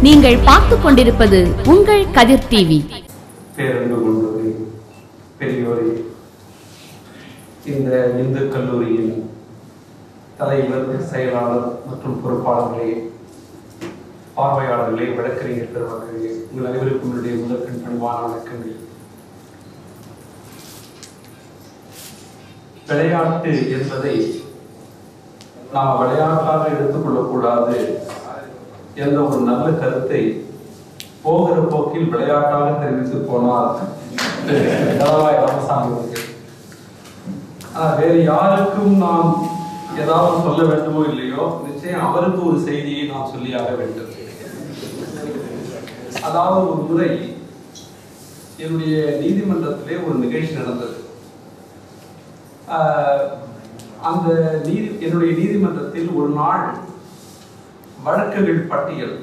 நீங்கள் பார்த்துக் கொண்டிருப்பது உங்கள் கதிர் டிவி பேரன்பு கொண்டோரே பெரியோரே இந்த இந்து கல்லூரியின் தலைவர் செயலாளர் மற்றும் பொறுப்பாளர்களே பார்வையாளர்களே வழக்கறிஞர் பெருமக்களே உங்கள் அனைவருக்கும் என்னுடைய முதற்கண் பண்பான வணக்கங்கள் விளையாட்டு என்பதை நாம் விளையாட்டாக எடுத்துக்கொள்ளக்கூடாது என்ற ஒரு நல்ல கருத்தை போகிற போக்கில் விளையாட்டாக தெரிவித்து போனார் தளவாய் ராமசாமி அவர்கள் ஆனா, வேறு யாருக்கும் நாம் ஏதாவது சொல்ல வேண்டுமோ இல்லையோ நிச்சயம் அவருக்கு ஒரு செய்தியை நாம் சொல்லியாக வேண்டும் அதாவது ஒரு முறை என்னுடைய நீதிமன்றத்திலே ஒரு நிகழ்ச்சி நடந்தது ஆஹ், அந்த நீதி என்னுடைய நீதிமன்றத்தில் ஒரு நாள் வழக்குகள் பட்டியல்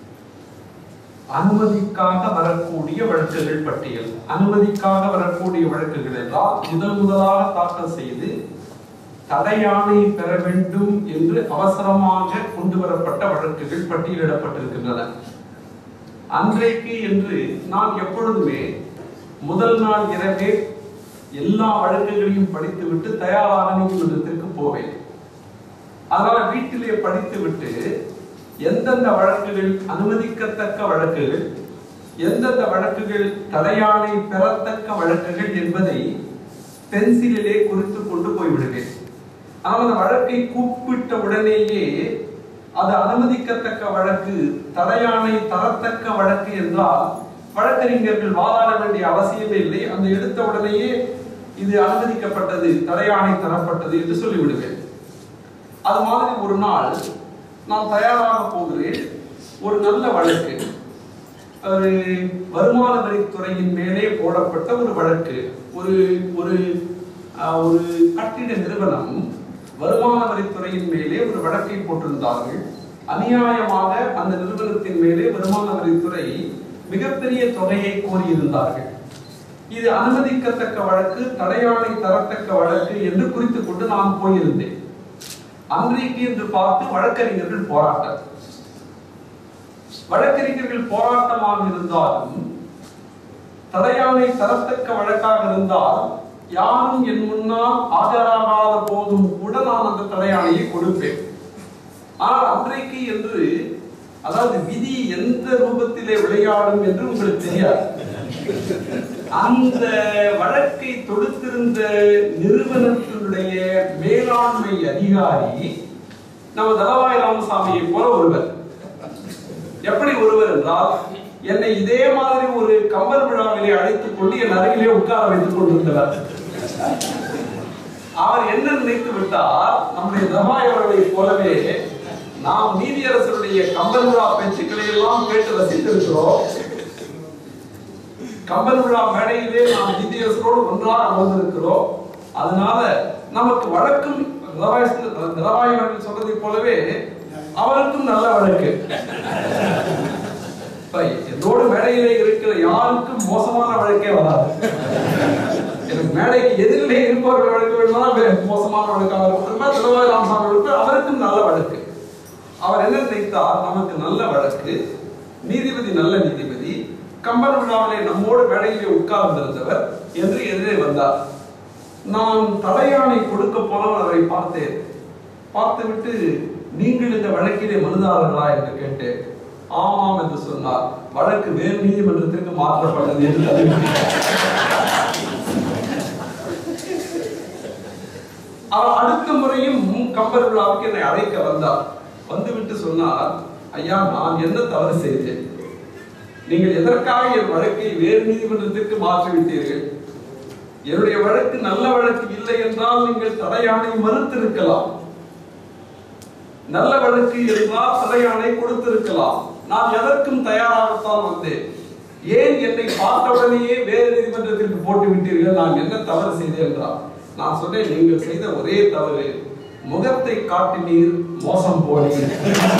அனுமதிக்காக வரக்கூடிய வழக்குகள் பட்டியல் அனுமதிக்காக வரக்கூடிய வழக்குகள் எல்லாம் முதல் முதலாக தாக்கல் செய்து தடையாணை பெற வேண்டும் என்று அவசரமாக கொண்டு வரப்பட்ட வழக்குகள் பட்டியலிடப்பட்டிருக்கின்றன அன்றைக்கு என்று நான் எப்பொழுதுமே முதல் நாள் இரவே எல்லா வழக்குகளையும் படித்துவிட்டு தயாராக நீதிமன்றத்திற்கு போவேன் அதனால வீட்டிலே படித்துவிட்டு எந்தெந்த வழக்குகள் அனுமதிக்கத்தக்க வழக்குகள் எந்தெந்த வழக்குகள் தடையாணை பெறத்தக்க வழக்குகள் என்பதை பென்சிலிலே குறித்து கொண்டு போய்விடுவேன் ஆனால் அந்த வழக்கை கூப்பிட்ட உடனேயே அது அனுமதிக்கத்தக்க வழக்கு தடையாணை தரத்தக்க வழக்கு என்றால் வழக்கறிஞர்கள் வாதாட வேண்டிய அவசியமே இல்லை அந்த எடுத்த உடனேயே இது அனுமதிக்கப்பட்டது தடையாணை தரப்பட்டது என்று சொல்லிவிடுவேன் அது மாதிரி ஒரு நாள் நான் தயாராக போகிறேன் ஒரு நல்ல வழக்கு ஒரு வருமான வரித்துறையின் மேலே போடப்பட்ட ஒரு வழக்கு ஒரு ஒரு அஹ், ஒரு கட்டிட நிறுவனம் வருமான வரித்துறையின் மேலே ஒரு வழக்கை போட்டிருந்தார்கள் அநியாயமாக அந்த நிறுவனத்தின் மேலே வருமான வரித்துறை மிகப்பெரிய தொகையை கோரியிருந்தார்கள் இது அனுமதிக்கத்தக்க வழக்கு தடையாணை தரத்தக்க வழக்கு என்று குறித்துக் கொண்டு நான் போயிருந்தேன் அன்றைக்கு என்று பார்த்து வழக்கறிஞர்கள் போராட்டம் வழக்கறிஞர்கள் போராட்டமாக இருந்தாலும் தடையாணை தரத்தக்க வழக்காக இருந்தால் யாரும் என் முன்னால் ஆஜராகாத போதும் கூட நான் அந்த தடையாணையை கொடுப்பேன் ஆனால் அன்றைக்கு என்று அதாவது விதி எந்த ரூபத்திலே விளையாடும் என்று உங்களுக்கு தெரியாது அந்த வழக்கை தொடுத்திருந்த நிறுவனத்தினுடைய மேலாண்மை அதிகாரி நம்ம தலவாய் ராமசாமியை போல ஒருவர் எப்படி ஒருவர் என்றால் என்னை இதே மாதிரி ஒரு கம்பர் விழாவிலே அழைத்துக் கொண்டு என் அருகிலே உட்கார வைத்துக் கொண்டிருந்தவர் அவர் என்ன நினைத்து விட்டார் நம்முடைய தலவாய் அவர்களைப் போலவே நாம் நீதியரசருடைய கம்பர் விழா பேச்சுக்களை எல்லாம் கேட்டு ரசித்திருக்கிறோம் கம்பன் விழா மேடையிலே நாம் நீதியரசரோடு ஒன்றாக அமர்ந்திருக்கிறோம் அதனால நமக்கு வழக்கும் திரவாய் அவர்கள் சொன்னதை போலவே அவருக்கும் நல்ல வழக்கு இப்ப என்னோடு மேடையிலே இருக்கிற யாருக்கும் மோசமான வழக்கே வராது எனக்கு மேடைக்கு எதிரிலே இருப்பவர்கள் வழக்கு வேணும்னா மோசமான வழக்காக இருக்கும் திரவாய் ராமசாமி வழக்கு அவருக்கும் நல்ல வழக்கு அவர் என்ன நினைத்தார் நமக்கு நல்ல வழக்கு நீதிபதி நல்ல நீதிபதி கம்பன் விழாவிலே நம்மோடு மேடையிலே உட்கார்ந்திருந்தவர் என்று எதிரே வந்தார் நான் தலையாணை கொடுக்க போனவர் அவரை பார்த்தேன் பார்த்துவிட்டு நீங்கள் இந்த வழக்கிலே மனுதாரர்களா என்று கேட்டேன் ஆமாம் என்று சொன்னார் வழக்கு வேறு நீதிமன்றத்திற்கு மாற்றப்பட்டது என்று அறிவித்தார் அவர் அடுத்த முறையும் கம்பர் விழாவுக்கு என்னை அழைக்க வந்தார் வந்துவிட்டு சொன்னார் ஐயா நான் என்ன தவறு செய்தேன் நீங்கள் எதற்காக என் வழக்கை வேறு நீதிமன்றத்திற்கு மாற்றிவிட்டீர்கள் என்னுடைய வழக்கு நல்ல வழக்கு இல்லை என்றால் நீங்கள் தடையாணை மறுத்திருக்கலாம் நல்ல வழக்கு என்றால் தடையாணை கொடுத்திருக்கலாம் நான் எதற்கும் தயாராகத்தான் வந்தேன் ஏன் என்னை பார்த்தவுடனேயே வேறு நீதிமன்றத்திற்கு போட்டு விட்டீர்கள் நான் என்ன தவறு செய்தேன் என்றார் நான் சொன்னேன் நீங்கள் செய்த ஒரே தவறு முகத்தை காட்டினீர் மோசம் போனீர்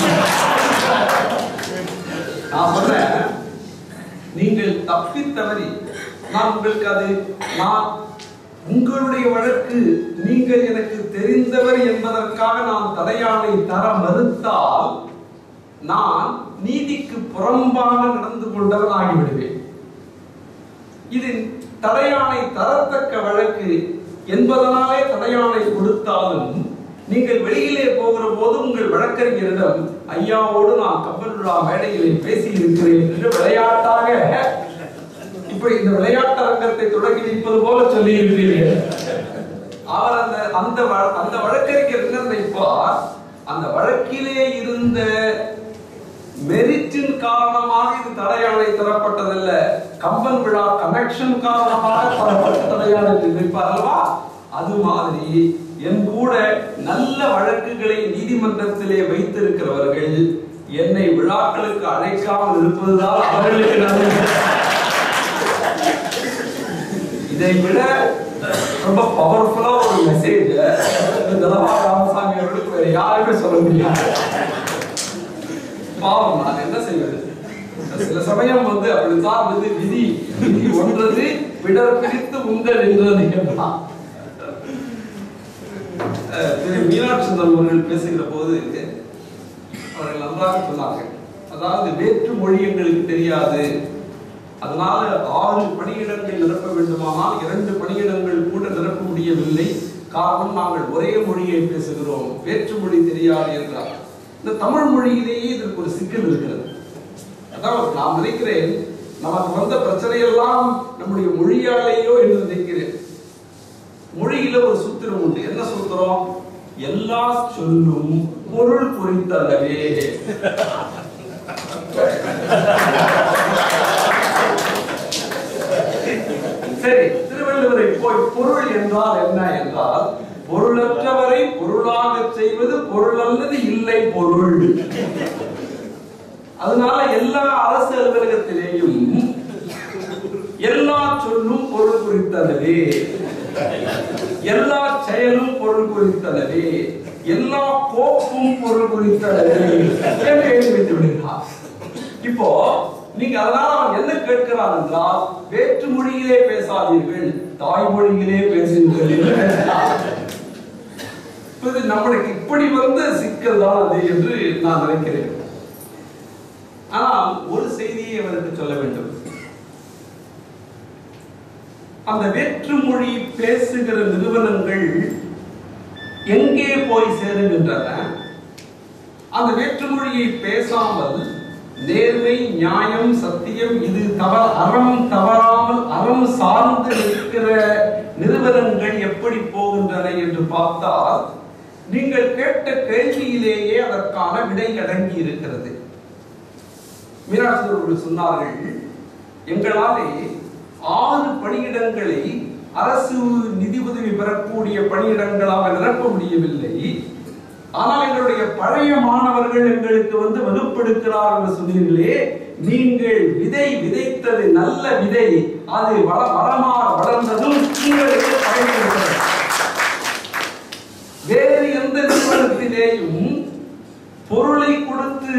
நான் சொன்னேன் நீங்கள் தப்பி தவறி நான் உங்களுக்கு அது நான் உங்களுடைய வழக்கு நீங்கள் எனக்கு தெரிந்தவர் என்பதற்காக நான் தடையாணை தர மறுத்தால் நான் நீதிக்கு புறம்பாக நடந்து கொண்டவன் ஆகிவிடுவேன் இது தடையானை தரத்தக்க வழக்கு என்பதனாலே தடையானை கொடுத்தாலும் நீங்கள் வெளியிலே போகிற போது உங்கள் வழக்கறிஞரிடம் ஐயாவோடு நான் கப்பல் விழா மேடையிலே பேசி இருக்கிறேன் என்று விளையாட்டாக இப்படி இந்த விளையாட்டு அரங்கத்தை தொடங்கி வைப்பது போல சொல்லி இருக்கிறீர்கள் அவர் அந்த அந்த வ- அந்த வழக்கறிஞர் என்ன நினைப்பார் அந்த வழக்கிலே இருந்த மெரிட்டின் காரணமாக இது தடையாணை தரப்பட்டதல்ல கம்பன் விழா கனெக்ஷன் காரணமாக தரப்பட்ட தடையாணை என்று நினைப்பார் அல்லவா அது மாதிரி என் கூட நல்ல வழக்குகளை நீதிமன்றத்திலே வைத்திருக்கிறவர்கள் என்னை விழாக்களுக்கு அழைக்காமல் இருப்பதுதான் அவர்களுக்கு நல்லது இதை விட ரொம்ப பவர்ஃபுல்லா ஒரு மெசேஜ் தலவா ராமசாமி அவர்களுக்கு வேற யாருமே சொல்ல முடியாது பாவம் நான் என்ன செய்வது சில சமயம் வந்து அப்படித்தான் வந்து விதி விதி ஒன்றது விடர் பிரித்து உங்கள் என்றது என்றான் அஹ் திரு மீனாட்சி சுந்தரம் அவர்கள் பேசுகிற போது அவர்கள் நன்றாக சொன்னார்கள் அதாவது வேற்று மொழி எங்களுக்கு தெரியாது அதனால ஆறு பணியிடங்கள் நிரப்ப வேண்டுமானால் இரண்டு பணியிடங்கள் கூட நிரப்ப முடியவில்லை காரணம் நாங்கள் ஒரே மொழியை பேசுகிறோம் வேற்று மொழி தெரியாது என்றார் இந்த தமிழ் மொழியிலேயே இதற்கு ஒரு சிக்கல் இருக்கிறது அதாவது நான் நினைக்கிறேன் நமக்கு வந்த பிரச்சனையெல்லாம் நம்முடைய மொழியாலேயோ என்று நினைக்கிறேன் மொழியில ஒரு சூத்திரம் உண்டு என்ன சூத்திரம் எல்லா சொல்லும் பொருள் குறித்தளவே சரி திருவள்ளுவரை போய் பொருள் என்றால் என்ன என்றால் பொருளற்றவரை பொருளாக செய்வது பொருள் அல்லது இல்லை பொருள் அதனால எல்லா அரசு அலுவலகத்திலேயும் எல்லா சொல்லும் பொருள் குறித்தளவே எல்லா செயலும் பொருள் குறித்தளவே எல்லா கோப்பும் பொருள் குறித்தளவே என்று எழுதி வைத்து விடுகிறார் இப்போ நீங்க அதனால அவன் என்ன கேட்கிறான் என்றால் வேற்று மொழியிலே பேசாதீர்கள் தாய்மொழியிலே பேசுங்கள் என்று கேட்கிறான். இது நம்மளுக்கு இப்படி வந்த சிக்கல் தான் அது என்று நான் நினைக்கிறேன் ஆனால் ஒரு செய்தியை அவருக்கு சொல்ல வேண்டும் அந்த வேற்று மொழி பேசுகிற நிறுவனங்கள் எங்கே போய் சேருகின்றன அந்த வேற்று மொழியை பேசாமல் நேர்மை நியாயம் சத்தியம் இது தவற அறம் தவறாமல் அறம் சார்ந்து நிற்கிற நிறுவனங்கள் எப்படி போகின்றன என்று பார்த்தால் நீங்கள் கேட்ட கேள்வியிலேயே அதற்கான விடை அடங்கி இருக்கிறது மீனாட்சி அவர்கள் சொன்னார்கள் எங்களாலே ஆறு பணியிடங்களை அரசு நிதி உதவி பெறக்கூடிய பணியிடங்களாக நிரப்ப முடியவில்லை ஆனால் எங்களுடைய பழைய மாணவர்கள் எங்களுக்கு வந்து வகுப்பெடுக்கிறார் என்று சொன்னீர்களே நீங்கள் விதை விதைத்தது நல்ல விதை அது வள வளமாக வளர்ந்ததும் உங்களுக்கு பயன்படுகிறது வேறு எந்த நிறுவனத்திலேயும் பொருளை கொடுத்து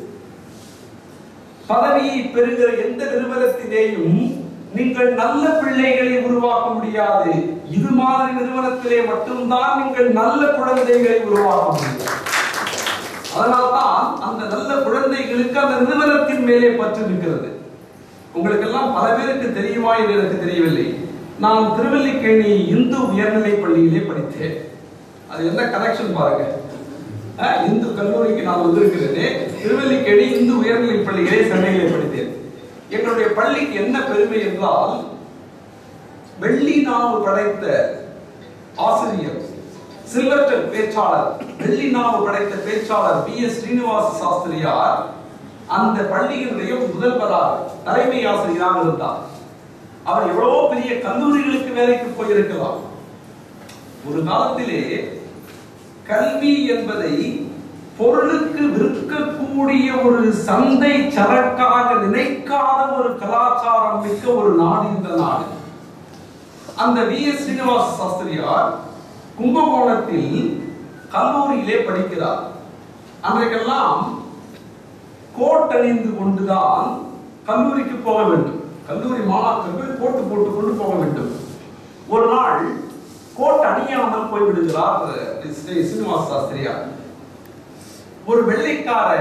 பதவியை பெறுகிற எந்த நிறுவனத்திலேயும் நீங்கள் நல்ல பிள்ளைகளை உருவாக்க முடியாது இது மாதிரி நிறுவனத்திலே மட்டும்தான் நீங்கள் நல்ல குழந்தைகளை உருவாக்க முடியும் அதனால்தான் அந்த நல்ல குழந்தைகளுக்கு அந்த நிறுவனத்தின் மேலே பற்று இருக்கிறது உங்களுக்கு எல்லாம் பல பேருக்கு தெரியுமா என்று எனக்கு தெரியவில்லை நான் திருவல்லிக்கேணி இந்து உயர்நிலைப் பள்ளியிலே படித்தேன் அது என்ன கனெக்ஷன் பாருங்க அஹ், இந்து கல்லூரிக்கு நான் வந்திருக்கிறேன் திருவல்லிக்கேணி இந்து உயர்நிலைப் பள்ளியிலே சென்னையிலே படித்தேன் எங்களுடைய பள்ளிக்கு என்ன பெருமை என்றால் வெள்ளி நாவு படைத்த ஆசிரியர் சில்வர்டன் பேச்சாளர் வெள்ளி நாவு படைத்த பேச்சாளர் பி எஸ் ஸ்ரீனிவாச சாஸ்திரியார் அந்த பள்ளியினுடைய முதல்வராக தலைமை ஆசிரியராக இருந்தார் அவர் எவ்வளவோ பெரிய கல்லூரிகளுக்கு வேலைக்கு போயிருக்கலாம் ஒரு காலத்திலே கல்வி என்பதை பொருளுக்கு விற்கக்கூடிய ஒரு சந்தை சரக்காக நினைக்காத ஒரு கலாச்சாரம் மிக்க ஒரு நாடு இந்த நாடு அந்த வி எஸ் ஸ்ரீனிவாச சாஸ்திரியார் கும்பகோணத்தில் கல்லூரியிலே படிக்கிறார் அன்றைக்கெல்லாம் கோட் அணிந்து கொண்டுதான் கல்லூரிக்கு போக வேண்டும் கல்லூரி மாணாக்கர்கள் கோட்டு போட்டு கொண்டு போக வேண்டும் ஒரு நாள் கோட் அணியாமல் போய்விடுகிறார் ஸ்ரீ சீனிவாச சாஸ்திரியார் ஒரு வெள்ளைக்கார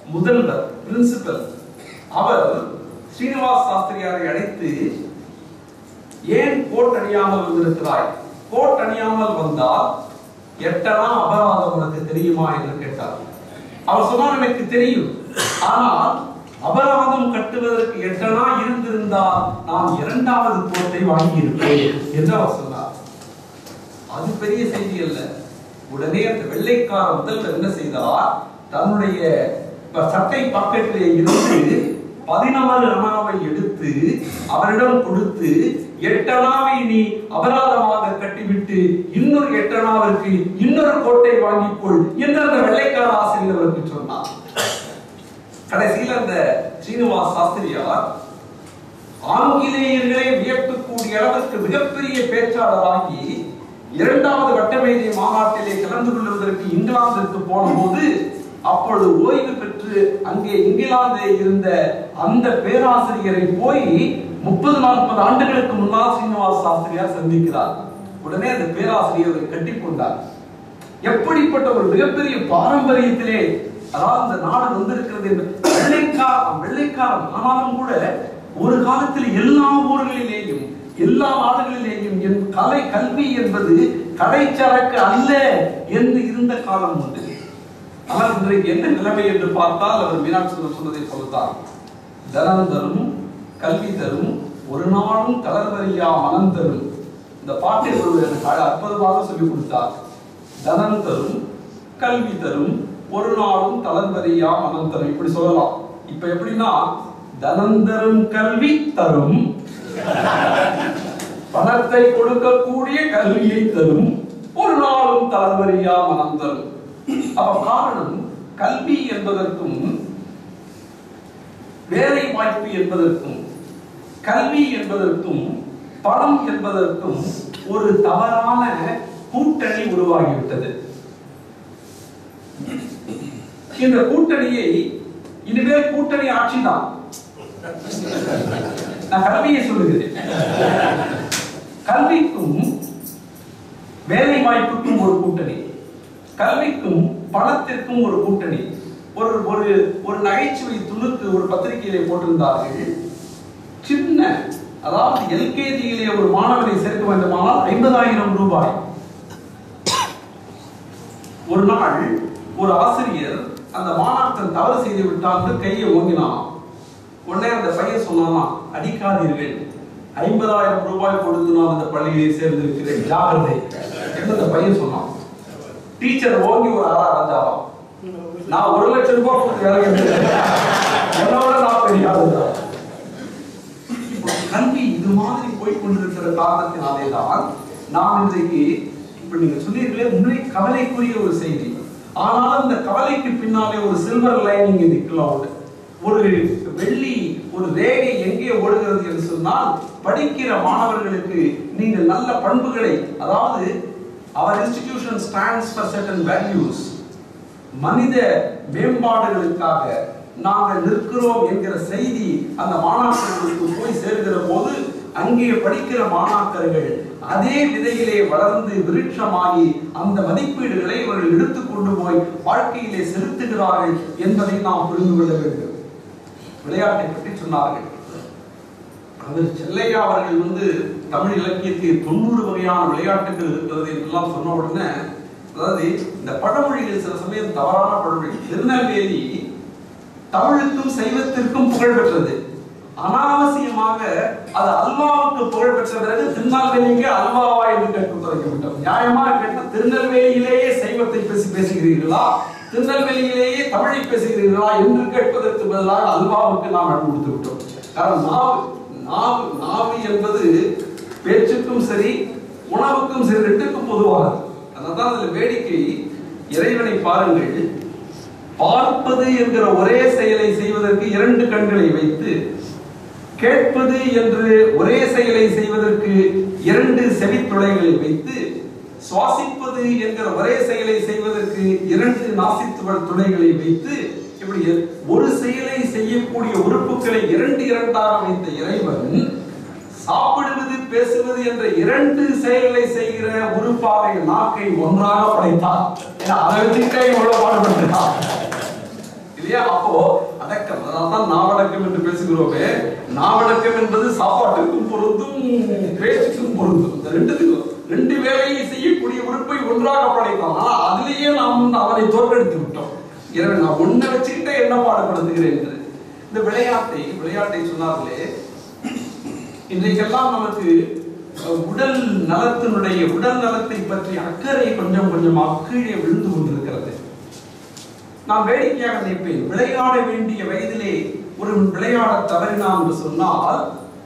முதல்வர் பிரின்சிபல் அவர் ஸ்ரீனிவாஸ் சாஸ்திரியாரை அழைத்து ஏன் கோட் அணியாமல் வந்திருக்கிறாய் கோட் அணியாமல் வந்தால் எட்டனா அபராதம் உனக்கு தெரியுமா என்று கேட்டார் அவர் சொன்னார் எனக்கு தெரியும் ஆனால் அபராதம் கட்டுவதற்கு எட்டனா இருந்திருந்தால் நான் இரண்டாவது கோட்டை வாங்கியிருப்பேன் என்று அவர் சொன்னார் அது பெரிய செய்தி அல்ல உடனே அந்த வெள்ளைக்கார முதல்வர் என்ன செய்தார் தன்னுடைய ப- சட்டை பாக்கெட்டிலே இருந்து பதினாறு அணாவை எடுத்து அவரிடம் கொடுத்து எட்டனாவை நீ அபராதமாக கட்டிவிட்டு இன்னொரு எட்டனாவிற்கு இன்னொரு கோட்டை வாங்கிக் கொள் என்று அந்த வெள்ளைக்கார ஆசிரியர் அவருக்கு சொன்னார் கடைசியில் அந்த ஸ்ரீனிவாஸ் சாஸ்திரியார் ஆங்கிலேயர்களே வியக்கக்கூடிய அளவுக்கு மிகப்பெரிய பேச்சாளராகி இரண்டாவது வட்டமேஜை மாநாட்டிலே கலந்து கொள்வதற்கு இங்கிலாந்திற்கு போன போது அப்பொழுது ஓய்வு பெற்று அங்கே இங்கிலாந்திலே இருந்த அந்த பேராசிரியரை போய் முப்பது நாற்பது ஆண்டுகளுக்கு முன்னால் சீனிவாச சாஸ்திரியார் சந்திக்கிறார் உடனே அந்த பேராசிரியரை கட்டிக்கொண்டார் எப்படிப்பட்ட ஒரு மிகப்பெரிய பாரம்பரியத்திலே அதாவது இந்த நாடு வந்திருக்கிறது என்று வெள்ளைக்காரன் வெள்ளைக்காரன் ஆனாலும் கூட ஒரு காலத்தில் எல்லா ஊர்களிலேயும் எல்லா நாடுகளிலேயும் என் கலை கல்வி என்பது கடைச்சரக்கு அல்ல என்று இருந்த காலம் உண்டு ஆனால் இன்றைக்கு என்ன நிலைமை என்று பார்த்தால் அவர் மீனாட்சி சுந்தரம் சொன்னதை சொல்லத்தான் தனம் தரும் கல்வி தரும் ஒரு நாளும் தளர்வறியா மனம் தரும் இந்த பாட்டை ஒருவர் எனக்கு அழ- அற்புதமாக சொல்லிக் கொடுத்தார் தனம் தரும் கல்வி தரும் ஒரு நாளும் தளர்வறியா மனம் தரும் இப்படி சொல்லலாம் இப்ப எப்படின்னா தனம் தரும் கல்வி தரும் பணத்தை கொடுக்கக்கூடிய கல்வியை தரும் ஒரு நாளும் தளர்வறியா மனம் தரும் அப்ப காரணம் கல்வி என்பதற்கும் வேலை வாய்ப்பு என்பதற்கும் கல்வி என்பதற்கும் பணம் என்பதற்கும் ஒரு தவறான கூட்டணி உருவாகிவிட்டது இந்த கூட்டணியை இனிமேல் கூட்டணி ஆட்சிதான் நான் கல்வியை சொல்லுகிறேன் கல்விக்கும் வேலை வாய்ப்புக்கும் ஒரு கூட்டணி கல்விக்கும் பணத்திற்கும் ஒரு கூட்டணி ஒரு ஒரு ஒரு நகைச்சுவை துணுக்கு ஒரு பத்திரிகையிலே போட்டிருந்தார்கள் சின்ன அதாவது எல்கேஜியிலே ஒரு மாணவனை சேர்க்க வேண்டுமானால் ஐம்பதாயிரம் ரூபாய் ஒரு நாள் ஒரு ஆசிரியர் அந்த மாணாக்கன் தவறு செய்து விட்டான் என்று கையை ஓங்கினான் உடனே அந்த பையன் சொன்னானா அடிக்காதீர்கள் ஐம்பதாயிரம் ரூபாய் கொடுத்து நான் அந்த பள்ளியிலே சேர்ந்திருக்கிறேன் ஜாக்கிரதை என்று அந்த பையன் சொன்னான் டீச்சர் ஓங்கி ஒரு அறா ராஜாவாம் நான் ஒரு லட்சம் ரூபாய் கொடுத்து வேலை எடுத்தேன். என்னோட நான் பெரிய ஆளுதான் இப்போ கல்வி இது மாதிரி போய் கொண்டிருக்கிற காரணத்தினாலே தான் நாம் இன்றைக்கு இப்ப நீங்க சொன்னீர்களே உண்மை கவலைக்குரிய ஒரு செய்தி ஆனாலும் இந்த கவலைக்கு பின்னாலே ஒரு சில்வர் லைனிங் இந்த கிளவுட் ஒரு வெள்ளி ஒரு ரேகை எங்கே ஓடுகிறது என்று சொன்னால் படிக்கிற மாணவர்களுக்கு நீங்கள் நல்ல பண்புகளை அதாவது அவர் institution stands for certain values மனித மேம்பாடுகளுக்காக நாங்கள் நிற்கிறோம் என்கிற செய்தி அந்த மாணாக்கர்களுக்கு போய் சேர்கிற போது அங்கே படிக்கிற மாணாக்கர்கள் அதே விதையிலே வளர்ந்து விருட்சமாகி அந்த மதிப்பீடுகளை இவர்கள் எடுத்துக்கொண்டு போய் வாழ்க்கையிலே செலுத்துகிறார்கள் என்பதை நாம் புரிந்து கொள்ள வேண்டும் விளையாட்டை பற்றி சொன்னார்கள் அவர் செல்லையா அவர்கள் வந்து தமிழ் இலக்கியத்தில் தொண்ணூறு வகையான விளையாட்டுகள் இருக்கிறது என்றெல்லாம் சொன்ன உடனே அதாவது இந்த பழமொழிகள் சில சமயம் தவறான பழமொழி திருநெல்வேலி தமிழுக்கும் சைவத்திற்கும் புகழ் பெற்றது அனாவசியமாக அது அல்வாவுக்கு புகழ் பெற்ற பிறகு திருநெல்வேலிக்கு அல்வாவா என்று கேட்க தொடங்கிவிட்டோம் நியாயமா கேட்டா திருநெல்வேலியிலேயே சைவத்தை பேசி பேசுகிறீர்களா திருநெல்வேலியிலேயே தமிழை பேசுகிறீர்களா என்று கேட்பதற்கு பதிலாக அல்வாவுக்கு நாம் இடம் கொடுத்து விட்டோம் காரணம் நாவு நாவு நாவு என்பது பேச்சுக்கும் சரி உணவுக்கும் சரி ரெண்டுக்கும் பொதுவானது அதனால்தான் அதுல வேடிக்கை இறைவனை பாருங்கள் பார்ப்பது என்கிற ஒரே செயலை செய்வதற்கு இரண்டு கண்களை வைத்து கேட்பது என்று ஒரே செயலை செய்வதற்கு இரண்டு செவித்துளைகளை வைத்து சுவாசிப்பது என்கிற ஒரே செயலை செய்வதற்கு இரண்டு நாசித்துவள் துளைகளை வைத்து இப்படி ஒரு செயலை செய்யக்கூடிய உறுப்புகளை இரண்டு இரண்டாக வைத்த இறைவன் சாப்பிடுவது பேசுவது என்ற இரண்டு செயல்களை செய்கிற உறுப்பாக நாக்கை ஒன்றாக படைத்தார் ஏன்னா அதை வச்சுக்கிட்டே இவ்வளவு பாடுபட்டுட்டான் இல்லையா அப்போ அடக்கம் அதான் நாவடக்கம் என்று பேசுகிறோமே நாவடக்கம் என்பது சாப்பாட்டுக்கும் பொருந்தும் பேச்சுக்கும் பொருந்தும் இந்த ரெண்டுத்துக்கும் ரெண்டு வேலையை செய்யக்கூடிய உறுப்பை ஒன்றாக படைத்தான் ஆனா அதிலேயே நாம் வந்து அவனை தோற்கடித்து விட்டோம் எனவே நான் ஒன்றை வச்சுக்கிட்டே என்ன பாடப்படுத்துகிறேன் என்று இந்த விளையாட்டை விளையாட்டை சொன்னார்களே இன்றைக்கெல்லாம் நமக்கு அஹ், உடல் நலத்தினுடைய உடல் நலத்தை பற்றி அக்கறை கொஞ்சம் கொஞ்சமாக கீழே விழுந்து கொண்டிருக்கிறது நான் வேடிக்கையாக நினைப்பேன் விளையாட வேண்டிய வயதிலே ஒரு விளையாட தவறினான் என்று சொன்னால்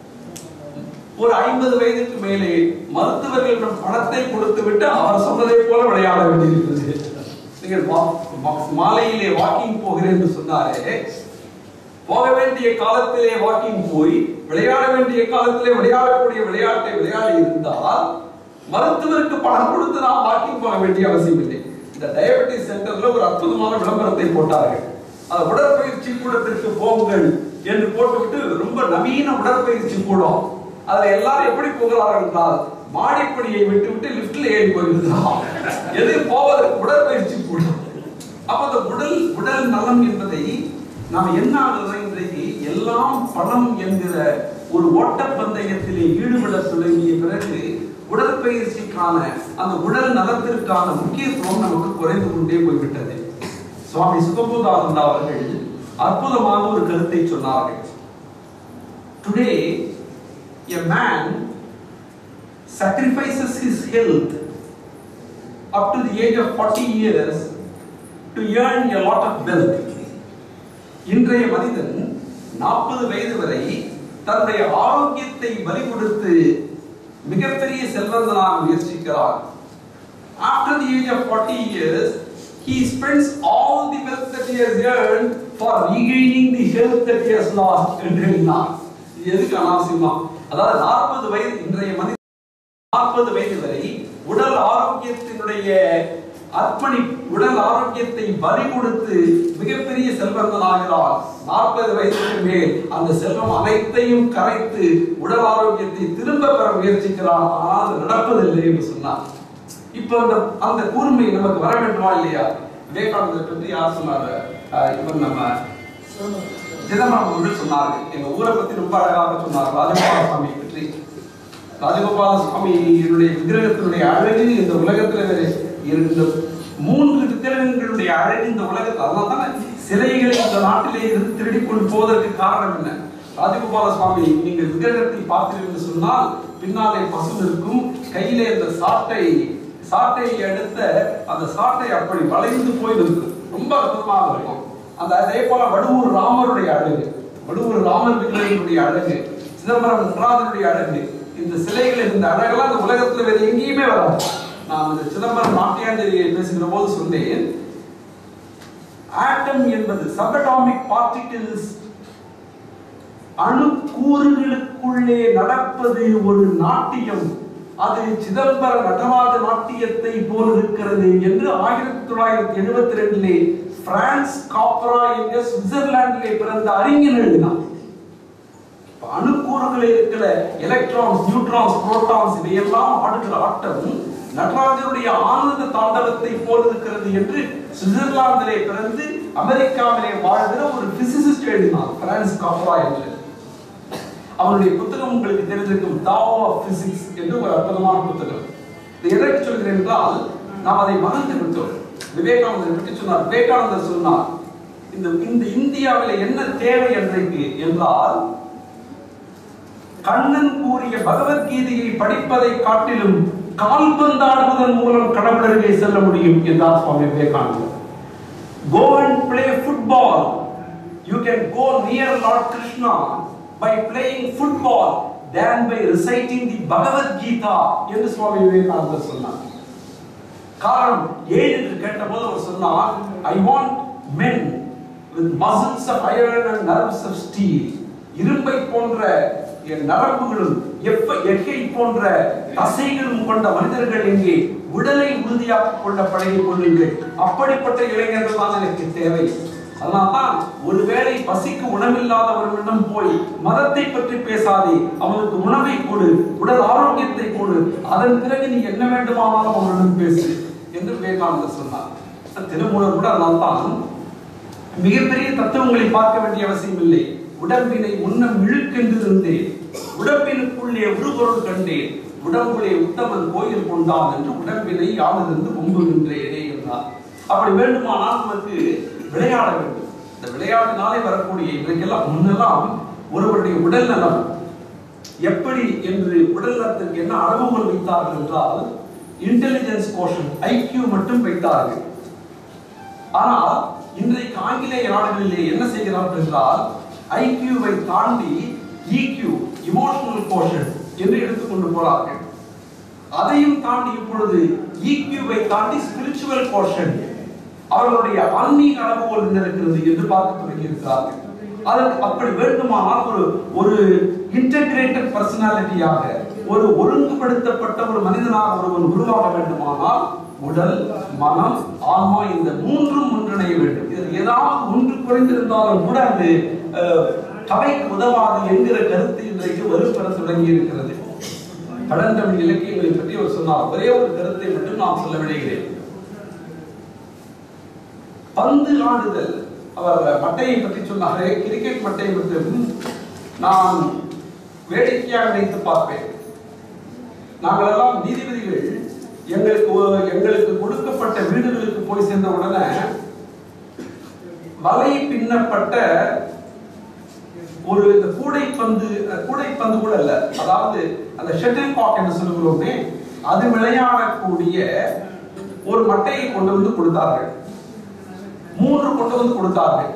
ஒரு ஐம்பது வயதுக்கு மேலே மருத்துவர்களிடம் பணத்தை கொடுத்து விட்டு அவர் சொன்னதை போல விளையாட வேண்டியிருக்கிறது நீங்கள் வா- வா- மாலையிலே வாக்கிங் போகிறேன் என்று சொன்னாரே போக வேண்டிய காலத்திலே வாக்கிங் போய் விளையாட வேண்டிய காலத்திலே விளையாடக்கூடிய விளையாட்டை விளையாடி இருந்தால் மருத்துவருக்கு பணம் கொடுத்து நாம் வாக்கிங் போக வேண்டிய அவசியம் இல்லை இந்த டயபெட்டிஸ் சென்டர்ல ஒரு அற்புதமான விளம்பரத்தை போட்டார்கள் அந்த உடற்பயிற்சி கூடத்திற்கு போங்கள் என்று போட்டுவிட்டு ரொம்ப நவீன உடற்பயிற்சி கூடம் அதுல எல்லாரும் எப்படி போகிறார்கள் என்றால் மாடிப்படியை விட்டு விட்டு லிப்ட்ல ஏறி போயிருக்கிறான் எது போவதற்கு உடற்பயிற்சி கூடம் அப்ப அந்த உடல் உடல் நலம் என்பதை நாம் என்ன ஆகுது இன்றைக்கு எல்லாம் பணம் என்கிற ஒரு ஓட்டப்பந்தயத்திலே ஈடுபட தொடங்கிய பிறகு உடற்பயிற்சிக்கான அந்த உடல் நலத்திற்கான முக்கியத்துவம் நமக்கு குறைந்து கொண்டே போய்விட்டது சுவாமி சுகபோதானந்தா அவர்கள் அற்புதமான ஒரு கருத்தை சொன்னார்கள் today a man sacrifices his health up to the age of 40 years to earn a lot of wealth. இன்றைய மனிதன் நாற்பது வயது வரை தன்னுடைய ஆரோக்கியத்தை பலி கொடுத்து மிகப்பெரிய செல்வந்தனாக முயற்சிக்கிறார் After the age of 40 years, he spends all the wealth that he has earned for regaining the health that he has lost என்று எண்ணினார். இது எதுக்கு அனாவசியமா அதாவது நாற்பது வயது இன்றைய மனிதன் நாற்பது வயது வரை உடல் ஆரோக்கியத்தினுடைய அர்ப்பணி உடல் ஆரோக்கியத்தை பலி கொடுத்து மிகப்பெரிய செல்வந்தனாகிறார் நாற்பது வயதுக்கு மேல் அந்த செல்வம் அனைத்தையும் கரைத்து உடல் ஆரோக்கியத்தை திரும்ப பெற முயற்சிக்கிறார் ஆனால் அது நடப்பதில்லை என்று சொன்னார் இப்ப அந்த அந்த கூர்மை நமக்கு வர வேண்டுமா இல்லையா விவேகானந்தர் பற்றி யார் சொன்னாரு அஹ் இவர் நம்ம சிதம்பரம் அவர்கள் சொன்னார்கள் எங்க ஊரை பத்தி ரொம்ப அழகாக சொன்னார் ராஜகோபால சுவாமி பற்றி ராஜகோபால சுவாமியினுடைய விக்கிரகத்தினுடைய அழகு இந்த உலகத்துல வேற இருந்த மூன்று விக்கிரகங்களுடைய அழகு இந்த உலகத்தில் அதனால தான் சிலைகளை இந்த நாட்டிலே இருந்து திருடி கொண்டு போவதற்கு காரணம் என்ன ராஜகோபால சுவாமி நீங்கள் விக்கிரகத்தை பார்த்தீர்கள் என்று சொன்னால் பின்னாலே பசு இருக்கும் கையிலே இந்த சாட்டை சாட்டை எடுத்த அந்த சாட்டை அப்படி வளைந்து போய் நிற்கும் ரொம்ப அற்புதமாக இருக்கும் அந்த அதே போல வடுவூர் ராமருடைய அழகு வடுவூர் ராமர் விக்கிரகனுடைய அழகு சிதம்பரம் நடராஜனுடைய அழகு இந்த சிலைகள் இந்த அழகெல்லாம் இந்த உலகத்துல வேற எங்கேயுமே வராது நான் இந்த சிதம்பரம் நாட்டியாஞ்சலியை பேசுகிற போது சொன்னேன் ஆட்டம் என்பது சபடாமிக் பார்ட்டிகிள்ஸ் அணுக்கூறுகளுக்குள்ளே நடப்பது ஒரு நாட்டியம் அது சிதம்பர நடராஜ நாட்டியத்தை போல் இருக்கிறது என்று ஆயிரத்தி தொள்ளாயிரத்தி எழுபத்தி ரெண்டிலே பிரான்ஸ் காப்ரா என்ற சுவிட்சர்லாந்திலே பிறந்த அறிஞர் எழுதினார் இப்ப அணுக்கூறுகளில் இருக்கிற எலக்ட்ரான்ஸ் நியூட்ரான்ஸ் புரோட்டான்ஸ் இவையெல்லாம் ஆடுகிற ஆட்டம் நடராஜருடைய ஆனந்த தாண்டவத்தை போல் இருக்கிறது என்று சுவிட்சர்லாந்திலே பிறந்து அமெரிக்காவிலே வாழ்கிற ஒரு பிசிசிஸ்ட் எழுதினார் பிரான்ஸ் காப்ரா என்று அவருடைய புத்தகம் உங்களுக்கு தெரிந்திருக்கும் தாவோ ஆஃப் பிசிக்ஸ் என்று ஒரு அற்புதமான புத்தகம் இது எதற்கு சொல்கிறேன் என்றால் நாம் அதை மறந்து விட்டோம் விவேகானந்தர் பற்றி சொன்னார் விவேகானந்தர் சொன்னார் இந்த இந்த இந்தியாவில் என்ன தேவை என்றைக்கு என்றால் கண்ணன் கூறிய பகவத்கீதையை படிப்பதை காட்டிலும் கால்பந்தாடுவதன் மூலம் கடவுளருகே செல்ல முடியும் என்றார் சுவாமி விவேகானந்தர் go and play football you can go near lord krishna by playing football than by reciting the bhagavad gita என்று சுவாமி விவேகானந்தர் சொன்னார் காரணம் ஏன் என்று கேட்டபோது அவர் சொன்னார் I want men with muscles of iron and nerves of steel இரும்பை போன்ற என் நரம்புகளும் எப்ப எக்கை போன்ற தசைகளும் கொண்ட மனிதர்கள் எங்கே உடலை உறுதியாக்கிக் கொள்ள பழகிக் கொள்ளுங்கள் அப்படிப்பட்ட இளைஞர்கள் தான் எனக்கு தேவை அதனால்தான் ஒருவேளை பசிக்கு உணவில்லாதவர்களிடம் போய் மதத்தை பற்றி பேசாதே அவனுக்கு உணவை கொடு உடல் ஆரோக்கியத்தை கொடு அதன் பிறகு நீ என்ன வேண்டுமானாலும் அவனிடம் பேசு என்று விவேகானந்தர் சொன்னார் திருமூலர் கூட அதனால்தான் மிகப்பெரிய தத்துவங்களை பார்க்க வேண்டிய அவசியம் இல்லை உடம்பினை முன்னம் இழுக்கென்றிருந்தேன் உடம்பினுக்குள்ளே உருபொருள் கண்டேன் உடம்புலே உத்தமன் கோயில் கொண்டான் என்று உடம்பினை யானிருந்து கும்புகின்றேனே என்றார் அப்படி வேண்டுமானால் நமக்கு விளையாட வேண்டும் இந்த விளையாட்டினாலே வரக்கூடிய இன்றைக்கெல்லாம் முன்னெல்லாம் ஒருவருடைய உடல் நலம் எப்படி என்று உடல் நலத்திற்கு என்ன அளவுகோல் வைத்தார்கள் என்றால் இன்டெலிஜென்ஸ் கோஷன் ஐக்கியூ மட்டும் வைத்தார்கள் ஆனால் இன்றைக்கு ஆங்கிலேய நாடுகளிலே என்ன செய்கிறார்கள் என்றால் ஐக்கியூவை தாண்டி இக்யூ இமோஷனல் கோஷன் என்று எடுத்துக்கொண்டு போறார்கள் அதையும் தாண்டி இப்பொழுது இக்யூவை தாண்டி ஸ்பிரிச்சுவல் கோஷன் அவர்களுடைய ஆன்மீக அளவுகோல் என்ன இருக்கிறது என்று பார்க்க தொடங்கி இருக்கிறார்கள் அதற்கு அப்படி வேண்டுமானால் ஒரு ஒரு இன்டகிரேட்டட் பர்சனாலிட்டியாக ஒரு ஒழுங்குபடுத்தப்பட்ட ஒரு மனிதனாக ஒருவன் உருவாக வேண்டுமானால் உடல் மனம் ஆன்மா இந்த மூன்றும் ஒன்றிணைய வேண்டும் இது ஏதாவது ஒன்று குறைந்திருந்தாலும் கூட அது அஹ், கவைக்கு உதவாது என்கிற கருத்து இன்றைக்கு வலுப்பெற தொடங்கி இருக்கிறது பழந்தமிழ் இலக்கியங்களை பற்றி அவர் சொன்னார் ஒரே ஒரு கருத்தை மட்டும் நான் சொல்ல விடுகிறேன் பந்து ஆடுதல் அவர் மட்டையை பற்றி சொன்னாரே கிரிக்கெட் மட்டையை மட்டும் நான் வேடிக்கையாக நினைத்து பார்ப்பேன் நாங்கள் எல்லாம் நீதிபதிகள் எங்களுக்கு ஒ- எங்களுக்கு கொடுக்கப்பட்ட வீடுகளுக்கு போய் சேர்ந்த உடனே வலை பின்னப்பட்ட ஒரு இந்த கூடைப்பந்து அஹ், கூடைப்பந்து கூட இல்ல அதாவது அந்த ஷட்டில் காக் என்று சொல்லுகிறோமே அது விளையாடக்கூடிய ஒரு மட்டையை கொண்டு வந்து கொடுத்தார்கள் மூன்று கொண்டு வந்து கொடுத்தார்கள்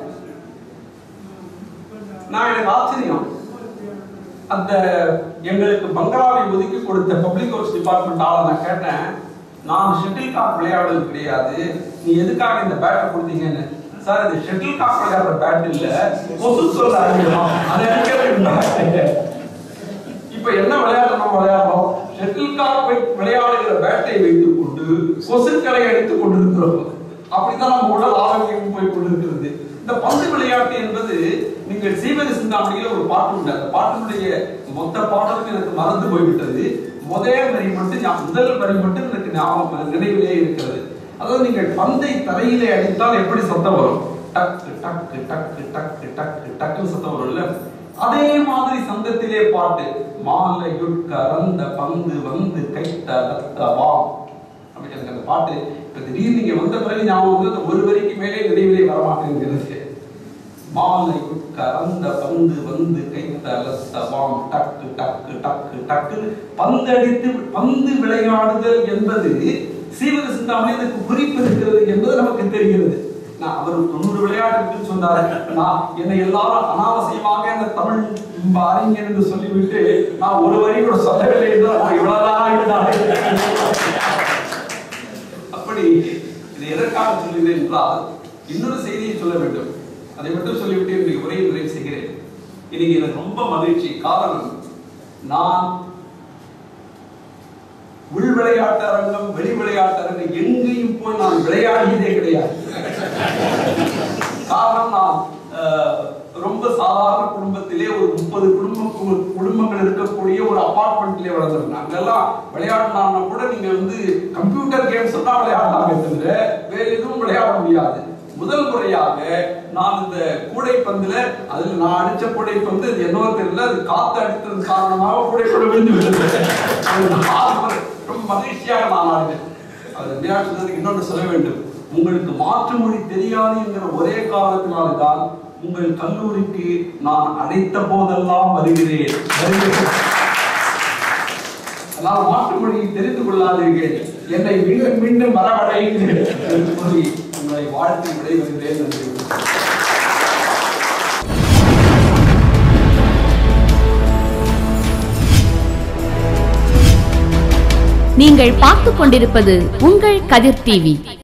நான் எனக்கு ஆச்சரியம் அந்த எங்களுக்கு பங்களாவை ஒதுக்கி கொடுத்த பப்ளிக் ஒர்க்ஸ் டிபார்ட்மெண்ட் ஆளை நான் கேட்டேன் நான் ஷட்டில் காக் விளையாடுறது கிடையாது நீ எதுக்காக இந்த பேட்டை கொடுத்தீங்கன்னு சார் இது ஷட்டில் காக் விளையாடுற பேட் இல்ல கொசு சொல்ல ஆரம்பிக்கலாம் அதை எனக்கு இப்ப என்ன விளையாட்டு நம்ம விளையாடுறோம் ஷட்டில் காக் விளையாடுகிற பேட்டை வைத்துக் கொண்டு கொசுக்களை அடித்துக் கொண்டிருக்கிறோம் அப்படித்தான் நம்ம உடல் ஆரோக்கியம் போய் கொண்டிருக்கிறது இந்த பந்து விளையாட்டு என்பது நீங்கள் சீவக சிந்தாமணியில ஒரு பாட்டு உண்டு அந்த பாட்டினுடைய மொத்த பாடலும் எனக்கு மறந்து போய்விட்டது முதல் வரி மட்டும் ஞா- முதல் வரி மட்டும் எனக்கு ஞாபகம் நினைவிலே இருக்கிறது அதாவது நீங்கள் பந்தை தரையிலே அடித்தால் எப்படி சத்தம் வரும் டக்கு டக்கு டக்கு டக்கு டக்கு டக்குன்னு சத்தம் வரும்ல அதே மாதிரி சந்தத்திலே பாட்டு மாலையுட்கரந்த பந்து வந்து கைத்த ரத்தவாம் அப்படி எனக்கு அந்த பாட்டு இப்ப திடீர்னு நீங்க வந்த பிறகு ஞாபகம் வந்து அந்த ஒரு வரிக்கு மேலே நினைவிலே வரமாட்டேங்கிறது மாலை கறந்த பந்து வந்து கைத்த லசவாம் டக்கு டக்கு டக்கு டக்கு பந்து அடித்து பந்து விளையாடுதல் என்பது சீவக சிந்தாமணி எனக்கு குறிப்பு இருக்கிறது என்பது நமக்கு தெரிகிறது நான் அவர் தொண்ணூறு விளையாட்டு இருக்குன்னு சொன்னாரு நான் என்னை எல்லாரும் அனாவசியமாக அந்த தமிழ் அறிஞர் என்று சொல்லிவிட்டு நான் ஒரு வரி கூட சொல்லவில்லை என்றால் நான் இவ்வளவுதான் இருந்தாலும் அப்படி இது எதற்காக சொல்கிறேன் என்றால் இன்னொரு செய்தியை சொல்ல வேண்டும் அதை மட்டும் சொல்லிவிட்டு இன்றைக்கு உரையை நிறைவு செய்கிறேன் இன்னைக்கு எனக்கு ரொம்ப மகிழ்ச்சி காரணம் நான் உள் விளையாட்டு அரங்கம் வெளி விளையாட்டு அரங்கம் எங்கேயும் போய் நான் விளையாடியதே கிடையாது காரணம் நான் அஹ், ரொம்ப சாதாரண குடும்பத்திலே ஒரு முப்பது குடும்பம் கு- குடும்பங்கள் இருக்கக்கூடிய ஒரு அபார்ட்மெண்ட்லயே வளர்ந்தோம் அங்கெல்லாம் விளையாடினா கூட நீங்க வந்து கம்ப்யூட்டர் கேம்ஸ் தான் விளையாடலாமே தவிர வேற எதுவும் விளையாட முடியாது முதல் முறையாக நான் இந்த கூடைப்பந்துல அதுல நான் அடிச்ச கூடைப்பந்து அது என்னவோ தெரியல அது காத்து அடித்தது காரணமாக கூடைப்பந்து விழுந்து விழுந்தது அது நான் ரொம்ப மகிழ்ச்சியாக நான் ஆடினேன் அது மீனாட்சி சொன்னதுக்கு இன்னொன்று சொல்ல வேண்டும் உங்களுக்கு மாற்று மொழி தெரியாது என்கிற ஒரே காரணத்தினால்தான் உங்கள் கல்லூரிக்கு நான் அழைத்த போதெல்லாம் வருகிறேன் வருகிறேன். அதனால் மாற்று மொழியை தெரிந்து கொள்ளாதீர்கள் என்னை மீண்டும் மீண்டும் வரவழைங்கள் என்று கூறி உங்களை வாழ்த்து விடைபெறுகிறேன் நன்றி நீங்கள் பார்த்துக் கொண்டிருப்பது உங்கள் கதிர் டிவி